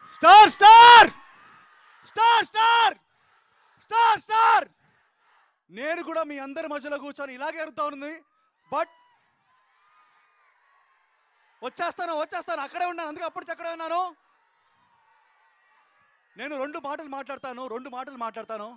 star star star star star star నేను కూడా మీ అందరి మధ్యలో కూర్చొని ఇలాగే ఎరుగుతా ఉంది బట్ వచ్చేస్తాను వచ్చేస్తాను అక్కడే ఉన్నాను అందుకే అప్పుడు అక్కడే ఉన్నాను నేను రెండు మాటలు మాట్లాడతాను రెండు మాటలు మాట్లాడతాను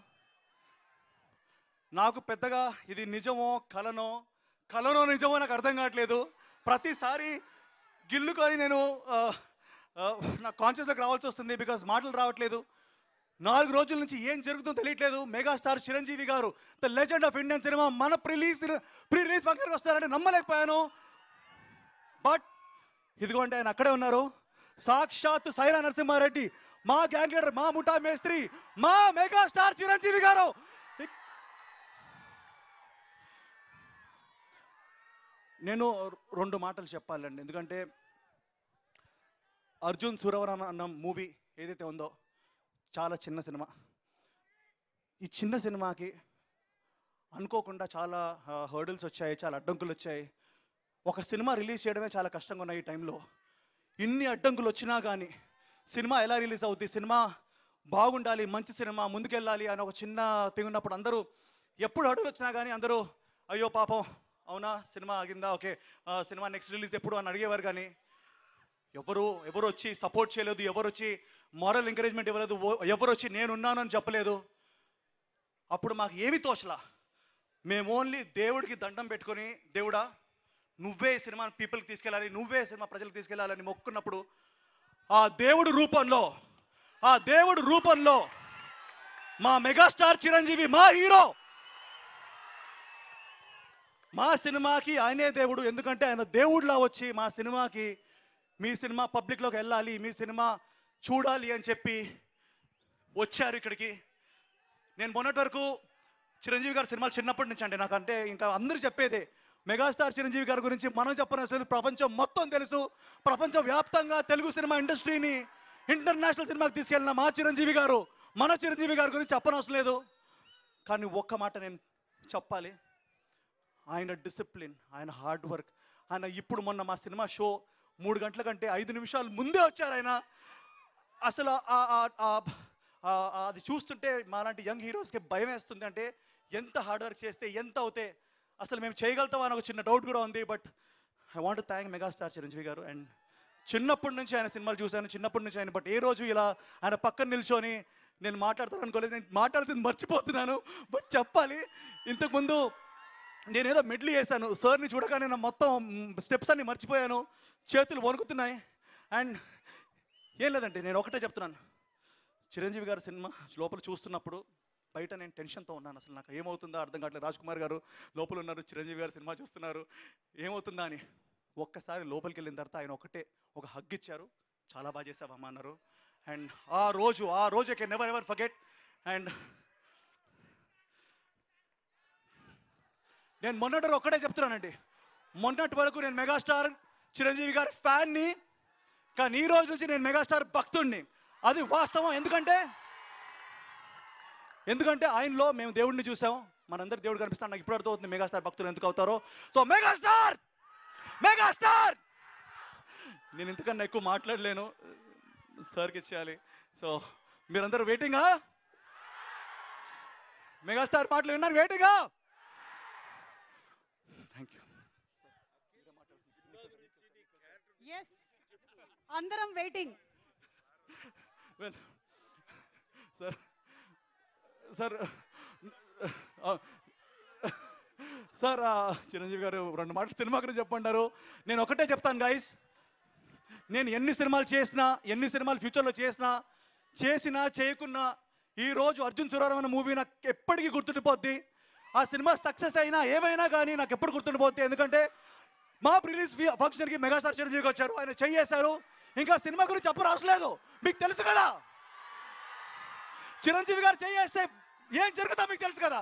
నాకు పెద్దగా ఇది నిజమో కలనో కలనో నిజమో నాకు అర్థం కావట్లేదు ప్రతిసారి గిల్లుకొని నేను ఆ, ఆ, నా కాన్షియస్లోకి రావాల్సి వస్తుంది బికాజ్ మాటలు రావట్లేదు నాలుగు రోజుల నుంచి ఏం జరుగుతుందో తెలియట్లేదు megastar Chiranjeevi garu the legend of Indian cinema మన ప్రీ రిలీజ్ ప్రీ రిలీజ్ ఫంక్షన్కి వస్తారని నమ్మలేకపోయాను బట్ ఇదిగోండి ఆయన అక్కడే ఉన్నారు సాక్షాత్ సైరా నరసింహారెడ్డి మా గ్యాంగ్ లీడర్ మా ముఠా మేస్త్రి మా మెగాస్టార్ చిరంజీవి గారు ఇక్- నేను రెండు మాటలు చెప్పాలండి ఎందుకంటే అర్జున్ సురవరం అన్న మూవీ ఏదైతే ఉందో చాలా చిన్న సినిమా ఈ చిన్న సినిమాకి అనుకోకుండా చాలా హర్డిల్స్ వచ్చాయి చాలా అడ్డంకులు వచ్చాయి ఒక సినిమా రిలీజ్ చేయడమే చాలా కష్టంగా ఉన్నాయి ఈ టైంలో ఇన్ని అడ్డంకులు వచ్చినా కానీ సినిమా ఎలా రిలీజ్ అవుద్ది సినిమా బాగుండాలి మంచి సినిమా ముందుకెళ్ళాలి అని ఒక చిన్న థింగ్ ఉన్నప్పుడు అందరూ ఎప్పుడు అడుగులు వచ్చినా కానీ అందరూ అయ్యో పాపం అవునా సినిమా ఆగిందా ఓకే ఆ, సినిమా నెక్స్ట్ రిలీజ్ ఎప్పుడు అని అడిగేవారు కానీ ఎవరు ఎవరు వచ్చి సపోర్ట్ చేయలేదు ఎవరు వచ్చి మారల్ ఎంకరేజ్మెంట్ ఇవ్వలేదు ఓ- ఎవరు వచ్చి నేనున్నాను అని చెప్పలేదు అప్పుడు మాకు ఏమి తోచలా మేము ఓన్లీ దేవుడికి దండం పెట్టుకొని దేవుడా నువ్వే ఈ సినిమా పీపుల్కి తీసుకెళ్ళాలి నువ్వే ఈ సినిమా ప్రజలకు తీసుకెళ్ళాలని మొక్కున్నప్పుడు ఆ దేవుడు రూపంలో ఆ దేవుడు రూపంలో మా మెగాస్టార్ చిరంజీవి మా హీరో మా సినిమాకి ఆయనే దేవుడు ఎందుకంటే ఆయన దేవుడిలా వచ్చి మా సినిమాకి మీ సినిమా పబ్లిక్లోకి వెళ్ళాలి మీ సినిమా చూడాలి అని చెప్పి వచ్చారు ఇక్కడికి నేను మొన్నటి వరకు చిరంజీవి గారి సినిమాలు చిన్నప్పటి నుంచి అండి నాకంటే ఇంకా అందరూ చెప్పేదే మెగాస్టార్ చిరంజీవి గారి గురించి మనం చెప్పనవసరం లేదు ప్రపంచం మొత్తం తెలుసు ప్రపంచ వ్యాప్తంగా తెలుగు సినిమా ఇండస్ట్రీని ఇంటర్నేషనల్ సినిమాకి తీసుకెళ్ళిన మా చిరంజీవి గారు మన చిరంజీవి గారి గురించి చెప్పనవసరం లేదు కానీ ఒక్క మాట నేను చెప్పాలి ఆయన డిసిప్లిన్ ఆయన హార్డ్ వర్క్ ఆయన ఇప్పుడు మొన్న మా సినిమా షో మూడు గంటల కంటే ఐదు నిమిషాలు ముందే వచ్చారు ఆయన అసలు ఆ- ఆ- ఆ- ఆ- ఆ- అది చూస్తుంటే మాలాంటి యంగ్ హీరోస్కి భయం వేస్తుంది అంటే ఎంత హార్డ్ వర్క్ చేస్తే ఎంత అవుతే అసలు మేము చేయగలుగుతామా అని ఒక చిన్న డౌట్ కూడా ఉంది but I want thank megastar Chiranjeevi garu and చిన్నప్పటి నుంచి ఆయన సినిమాలు చూశాను చిన్నప్పటి నుంచి ఆయన బట్ ఏ రోజు ఇలా ఆయన పక్కన నిల్చొని నేను మాట్లాడతాను అనుకోలేదు నేను మాట్లాడుతుంది మర్చిపోతున్నాను బట్ చెప్పాలి ఇంతకుముందు నేను ఏదో మెడ్లీ చేశాను సార్ని చూడగానే నా మొత్తం స్టెప్స్ అన్ని మర్చిపోయాను చేతులు వణుకుతున్నాయి అండ్ ఏం లేదండి నేను ఒకటే చెప్తున్నాను చిరంజీవి గారి సినిమా లోపల చూస్తున్నప్పుడు బయట నేను టెన్షన్తో ఉన్నాను అసలు నాకు ఏమవుతుందో అర్థం కావట్లేదు రాజ్ కుమార్ గారు లోపల ఉన్నారు చిరంజీవి గారు సినిమా చూస్తున్నారు ఏమవుతుందా అని ఒక్కసారి లోపలికి వెళ్ళిన తర్వాత ఆయన ఒకటే ఒక హగ్ ఇచ్చారు చాలా బాగా చేసావమ్మా అన్నారు అండ్ ఆ రోజు ఆ రోజు can never ever forget and నేను మొన్నటి వరకు ఒక్కటే చెప్తున్నానండి మొన్నటి వరకు నేను మెగాస్టార్ చిరంజీవి గారి ఫ్యాన్ని కానీ ఈ రోజు నుంచి నేను మెగాస్టార్ భక్తుడిని అది వాస్తవం ఎందుకంటే ఎందుకంటే ఆయనలో మేము దేవుడిని చూసాం మనందరి దేవుడు కనిపిస్తాను నాకు ఇప్పుడు అర్థమవుతుంది మెగాస్టార్ భక్తులు ఎందుకు అవుతారో సో మెగాస్టార్ మెగాస్టార్ నేను ఇంతకన్నా ఎక్కువ మాట్లాడలేను సార్కి ఇచ్చేయాలి సో మీరందరూ వెయిటింగా మెగాస్టార్ మాటలు విన్నారు వెయిటింగా థ్యాంక్ యూ ఎస్ అందరం waiting well sir sir sir ఆ, చిరంజీవి గారు రెండు మాటలు సినిమా గురించి చెప్పంటారు నేను ఒకటే చెప్తాను గైస్ నేను ఎన్ని సినిమాలు చేసినా ఎన్ని సినిమాలు ఫ్యూచర్లో చేసినా చేసినా చేయకున్నా ఈ రోజు అర్జున్ సురారం అనే మూవీ నాకు ఎప్పటికీ గుర్తుండిపోద్ది ఆ సినిమా సక్సెస్ అయినా ఏమైనా కానీ నాకు ఎప్పుడు గుర్తుండిపోద్ది ఎందుకంటే మా రిలీజ్ ఫంక్షన్కి మెగాస్టార్ చిరంజీవికి వచ్చారు ఆయన చెయ్యేశారు ఇంకా సినిమా గురించి చెప్పరు అవసరం లేదు మీకు తెలుసు కదా చిరంజీవి గారు చేయేస్తే ఏం జరుగుతా మీకు తెలుసు కదా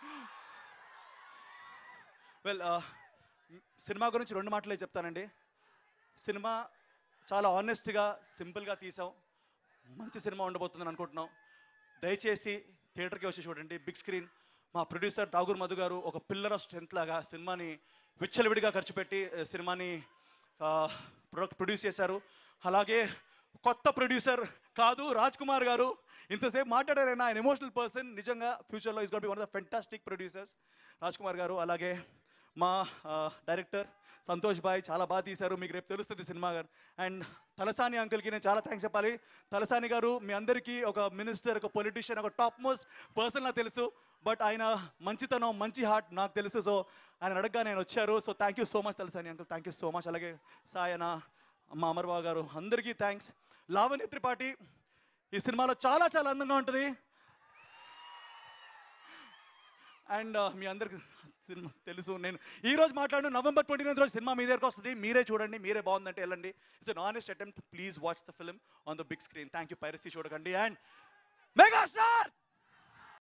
వెల్ సినిమా గురించి రెండు మాటలే చెప్తానండి సినిమా చాలా ఆనెస్ట్గా సింపుల్గా తీసాం మంచి సినిమా ఉండబోతుందని అనుకుంటున్నాం దయచేసి థియేటర్కి వచ్చి చూడండి బిగ్ స్క్రీన్ మా ప్రొడ్యూసర్ ఠాగూర్ మధు గారు ఒక పిల్లర్ ఆఫ్ స్ట్రెంత్ లాగా సినిమాని విచ్చలవిడిగా ఖర్చు పెట్టి ఆ, సినిమాని ప్రొడక్ట్ ప్రొడ్యూస్ చేశారు అలాగే కొత్త ప్రొడ్యూసర్ కాదు రాజ్ కుమార్ గారు ఇంతసేపు మాట్లాడారైనా ఆయన ఎమోషనల్ పర్సన్ నిజంగా ఫ్యూచర్లో is got be one of the fantastic producers Raj Kumar garu అలాగే మా డైరెక్టర్ సంతోష్ బాయ్ చాలా బాగా తీశారు మీకు రేపు తెలుస్తుంది సినిమా గారు అండ్ తలసాని అంకుల్కి నేను చాలా థ్యాంక్స్ చెప్పాలి తలసాని గారు మీ అందరికీ ఒక మినిస్టర్ ఒక పొలిటీషియన్ ఒక టాప్ మోస్ట్ పర్సన్ నాకు తెలుసు బట్ ఆయన మంచితనం మంచి హార్ట్ నాకు తెలుసు సో ఆయన అడగగా నేను వచ్చారు so thank you so much Talasani uncle thank you so much అలాగే సాయన మా అమర్బాబు గారు అందరికీ థ్యాంక్స్ లావణ్య త్రిపాఠి ఈ సినిమాలో చాలా చాలా అందంగా ఉంటుంది అండ్ మీ అందరికి సినిమా తెలుసు నేను ఈ రోజు మాట్లాడు నవంబర్ ట్వంటీ నైన్త్ రోజు సినిమా మీ దగ్గరకు వస్తుంది మీరే చూడండి మీరే బాగుందంటే వెళ్ళండి it's an honest attempt please watch the film on the big screen thank you piracy చూడకండి అండ్ మెగాస్టార్